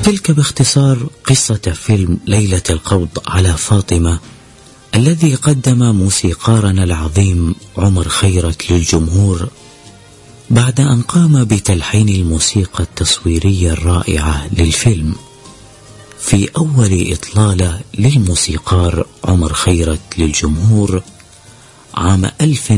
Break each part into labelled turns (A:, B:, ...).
A: تلك باختصار قصة فيلم ليلة القبض على فاطمة الذي قدم موسيقارنا العظيم عمر خيرت للجمهور بعد أن قام بتلحين الموسيقى التصويرية الرائعة للفيلم في أول إطلالة للموسيقار عمر خيرت للجمهور عام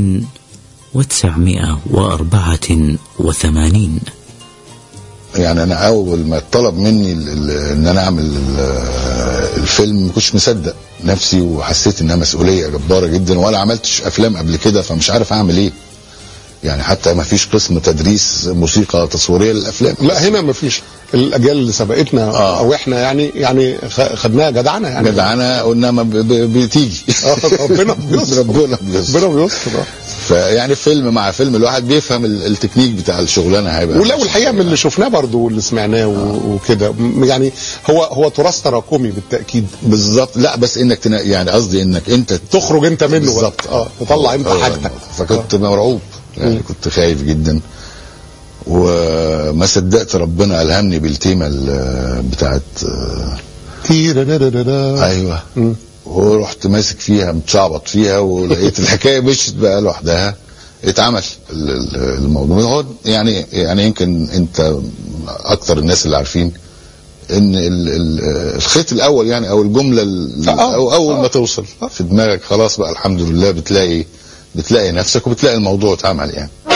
A: 1984
B: يعني انا اول ما طلب مني ال- ال- ان انا اعمل ال- الفيلم ما كنتش مصدق نفسي وحسيت انها مسؤوليه جباره جدا ولا عملتش افلام قبل كده فمش عارف اعمل ايه يعني حتى ما فيش قسم تدريس موسيقى تصويريه للافلام
C: لا هنا مفيش الاجيال اللي سبقتنا
B: آه.
C: او احنا يعني يعني خ- خدناها جدعنه يعني
B: جدعانه قلنا ما ب- ب- بتيجي
C: آه، ربنا بيستر
B: ربنا بيستر
C: ربنا بيستر آه.
B: فيعني فيلم مع فيلم الواحد بيفهم ال- التكنيك بتاع الشغلانه هيبقى
C: ولا والحقيقه من اللي شفناه برضو واللي سمعناه و- وكده م- يعني هو هو تراث تراكمي بالتاكيد
B: بالظبط لا بس انك تنا... يعني قصدي انك انت
C: تخرج انت منه بقى.
B: بالظبط
C: اه تطلع انت
B: آه،
C: حاجتك
B: فكنت مرعوب يعني كنت خايف جدا وما صدقت ربنا الهمني بالتيمه ال- بتاعت آه،
C: تيرارارارا.
B: ايوه
C: مم.
B: ورحت ماسك فيها متشعبط فيها ولقيت الحكايه مشت بقى لوحدها اتعمل ال- ال- الموضوع هو يعني يعني يمكن انت اكتر الناس اللي عارفين ان ال- ال- الخيط الاول يعني او الجمله ال-
C: آه،
B: او اول
C: آه.
B: ما توصل في دماغك خلاص بقى الحمد لله بتلاقي بتلاقي نفسك وبتلاقي الموضوع اتعمل يعني